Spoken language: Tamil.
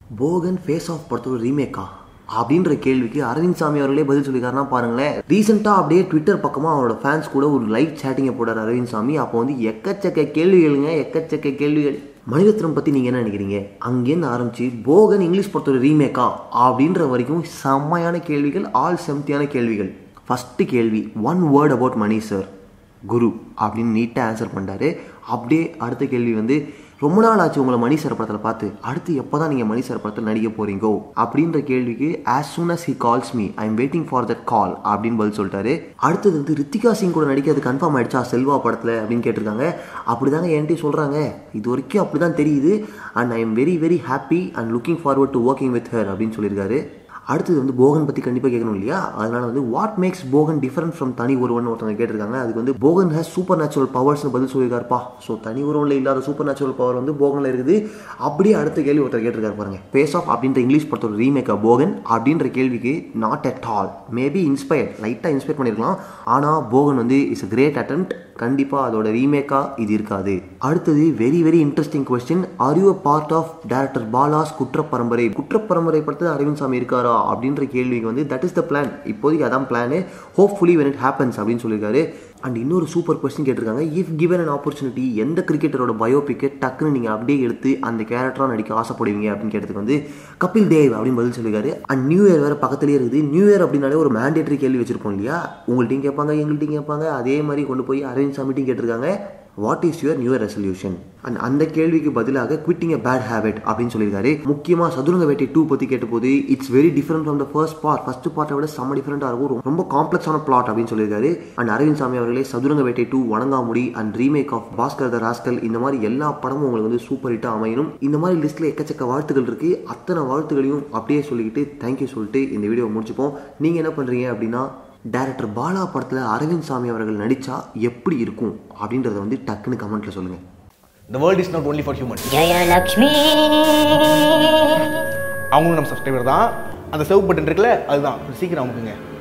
போகன் ஃபேஸ் ஆஃப் படத்தோட ரீமேக்கா அப்படின்ற கேள்விக்கு அரவிந்த் சாமி அவர்களே பதில் சொல்லியிருக்காருன்னா பாருங்களேன் ரீசெண்டாக அப்படியே ட்விட்டர் பக்கமாக அவரோட ஃபேன்ஸ் கூட ஒரு லைவ் சேட்டிங்கை போடார் அரவிந்த் சாமி அப்போ வந்து எக்கச்சக்க கேள்விகளுங்க எக்கச்சக்க கேள்விகள் மணிரத்னம் பற்றி நீங்கள் என்ன நினைக்கிறீங்க அங்கேருந்து ஆரம்பிச்சு போகன் இங்கிலீஷ் படத்தோட ரீமேக்கா அப்படின்ற வரைக்கும் செம்மையான கேள்விகள் ஆல் செம்தியான கேள்விகள் ஃபஸ்ட்டு கேள்வி one word about Mani sir Guru அப்படின்னு நீட்டாக ஆன்சர் பண்ணிட்டாரு அப்படியே அடுத்த கேள்வி வந்து ரொம்ப நாள் ஆச்சு உங்களை மணி சார் படத்தில் பார்த்து அடுத்து எப்போ தான் நீங்கள் மணி சார் படத்தில் நடிக்க போகிறீங்கோ அப்படின்ற கேள்விக்கு as soon as he calls me I am waiting for that call அப்படின்னு பதில் சொல்லிட்டாரு அடுத்தது வந்து ரித்திகா சிங் கூட நடிக்கிறது கன்ஃபார்ம் ஆயிடுச்சா செல்வா படத்தில் அப்படின்னு கேட்டிருக்காங்க அப்படி தாங்க என்கிட்ட சொல்கிறாங்க இது வரைக்கும் அப்படி தான் தெரியுது and I am very very happy and looking forward to working with her அப்படின்னு சொல்லியிருக்காரு அடுத்தது வந்து போகன் பற்றி கண்டிப்பாக கேட்கணும் இல்லையா அதனால வந்து what makes Bogan different from Thani Oruvan ஒருத்தவங்க கேட்டிருக்காங்க அதுக்கு வந்து போகன் ஹேஸ் சூப்பர் நேச்சுரல் பவர்ஸ்னு பதில் சொல்லியிருக்காருப்பா ஸோ தனி ஒருவனில் இல்லாத சூப்பர் நேச்சுரல் பவர் வந்து போகனில் இருக்குது அப்படியே அடுத்த கேள்வி ஒருத்தர் கேட்டிருக்காரு பாருங்க பேஸ் ஆஃப் அப்படின்ற இங்கிலீஷ் படத்தோட ரீமேக்கா போகன் அப்படின்ற கேள்விக்கு not at all maybe inspired லைட்டாக இன்ஸ்பயர் பண்ணியிருக்கலாம் ஆனால் போகன் வந்து இட்ஸ் அ கிரேட் அட்டம்ப்ட் கண்டிப்பாக அதோட ரீமேக்காக இது இருக்காது அடுத்தது very very interesting question are you part of director Bala's Kutraparambarai Kutraparambarai படத்தில் அரவிந்த் சாமி இருக்காரா அப்படின்ற கேள்விக்கு வந்து தட் இஸ் த பிளான் இப்போதைக்கு அதான் plan hopefully when it happens அப்படின்னு சொல்லியிருக்காரு அண்ட் இன்னொரு சூப்பர் கொஸ்டின் கேட்டிருக்காங்க இஃப் கிவன் அன் ஆப்பர்ச்சுனிட்டி எந்த கிரிக்கெட்டரோட பயோபிக்கை டக்குன்னு நீங்கள் அப்படியே எடுத்து அந்த கேரக்டராக நடிக்க ஆசைப்படுவீங்க அப்படின்னு கேட்டதுக்கு வந்து கபில் தேவ் அப்படின்னு பதில் சொல்லியிருக்காரு அண்ட் நியூ இயர் வேறு பக்கத்துலேயே இருக்குது நியூ இயர் அப்படின்னாலே ஒரு மேண்டேட்டரி கேள்வி வச்சிருப்போம் இல்லையா உங்கள்ட்டையும் கேட்பாங்க எங்கள்ட்டையும் கேட்பாங்க அதே மாதிரி கொண்டு போய் அரவிந்த் சாமிட்டையும் கேட்டிருக்காங்க what is your new resolution and அந்த கேள்விக்கு பதிலாக குவிட்டிங் எ பேட் ஹேபிட் அப்படின்னு சொல்லியிருக்காரு முக்கியமாக சதுரங்க வேட்டை டூ பற்றி கேட்டபோது it's very different from the first part first பார்ட்டை விட செம்ம டிஃப்ரெண்ட்டாக இருக்கும் ரொம்ப காம்ப்ளெக்ஸான பிளாட் அப்படின்னு சொல்லியிருக்காரு அண்ட் அரவிந்த் சாமி அவர்களே Sathuranga Vettai two Vanangamudi and remake of Bhaskar the rascal இந்த மாதிரி எல்லா படமும் உங்களுக்கு வந்து சூப்பர் ஹிட்டாக அமையணும் இந்த மாதிரி லிஸ்ட்டில் எக்கச்சக்க வாழ்த்துக்கள் இருக்கு அத்தனை வாழ்த்துக்களையும் அப்படியே சொல்லிக்கிட்டு தேங்க்யூ சொல்லிட்டு இந்த வீடியோ முடிச்சுப்போம் நீங்கள் என்ன பண்ணுறீங்க அப்படின்னா டேரக்டர் பாலா படத்தில் அரவிந்த் சாமி அவர்கள் நடித்தா எப்படி இருக்கும் அப்படின்றத வந்து டக்குன்னு கமெண்ட்டில் சொல்லுங்கள் The world is not only for humans. Jayalakshmi அவங்களும் நம்ம சப்ஸ்கிரைபர் தான் அந்த சர்வ் பட்டன் இருக்குல்ல அதுதான் சீக்கிரம் அமுக்குங்க